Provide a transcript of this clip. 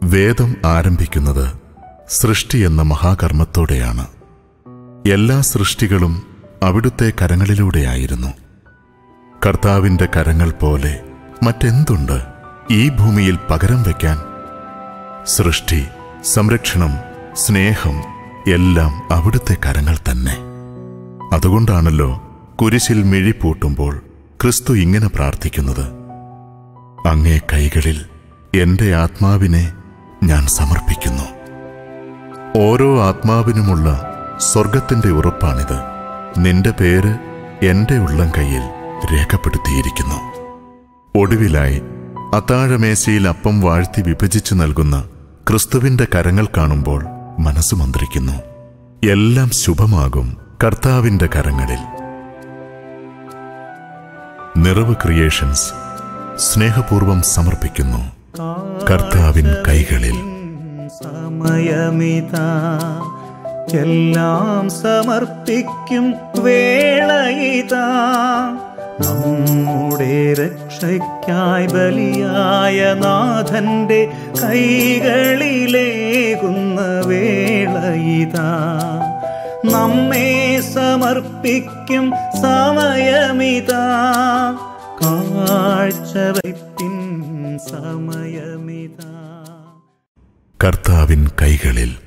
വേദം ആരംഭിക്കുന്നത് സൃഷ്ടി എന്ന മഹാകർമ്മത്തോടെയാണ് എല്ലാ സൃഷ്ടികളും അവിടുത്തെ കരങ്ങളിലൂടെയായിരുന്നു കർത്താവിന്റെ കരങ്ങൾ പോലെ മറ്റെന്തുണ്ട് ഈ ഭൂമിയിൽ പകരം വയ്ക്കാൻ സൃഷ്ടി സംരക്ഷണം സ്നേഹം എല്ലാം അവിടുത്തെ കരങ്ങൾ തന്നെ അതുകൊണ്ടാണല്ലോ കുരിശിൽ മിഴി പൂട്ടുമ്പോൾ ക്രിസ്തു ഇങ്ങനെ പ്രാർത്ഥിക്കുന്നത് അങ്ങേ കൈകളിൽ എന്റെ ആത്മാവിനെ ഞാൻ സമർപ്പിക്കുന്നു ഓരോ ആത്മാവിനുമുള്ള സ്വർഗത്തിന്റെ ഉറപ്പാണിത് നിന്റെ പേര് എന്റെ ഉള്ളം കൈയിൽ രേഖപ്പെടുത്തിയിരിക്കുന്നു ഒടുവിലായി അത്താഴമേശയിൽ അപ്പം വാഴ്ത്തി വിഭജിച്ചു നൽകുന്ന ക്രിസ്തുവിന്റെ കരങ്ങൾ കാണുമ്പോൾ മനസ്സ് മന്ത്രിക്കുന്നു എല്ലാം ശുഭമാകും കർത്താവിന്റെ കരങ്ങളിൽ നിറവ് ക്രിയേഷൻസ് സ്നേഹപൂർവം സമർപ്പിക്കുന്നു കർത്താവിൻ കൈകളിൽ സമയമിതാ എല്ലാം സമർപ്പിക്കും വേളയിതാ നമ്മുടെ രക്ഷയ്ക്കായി ബലിയായ നാഥന്റെ കൈകളിലേകുന്ന വേളയിതാ നമ്മെ സമർപ്പിക്കും സമയമിതാ കാഴ്ചവയ്പ്പിൻ സമയമിതാ കർത്താവിൻ കൈകളിൽ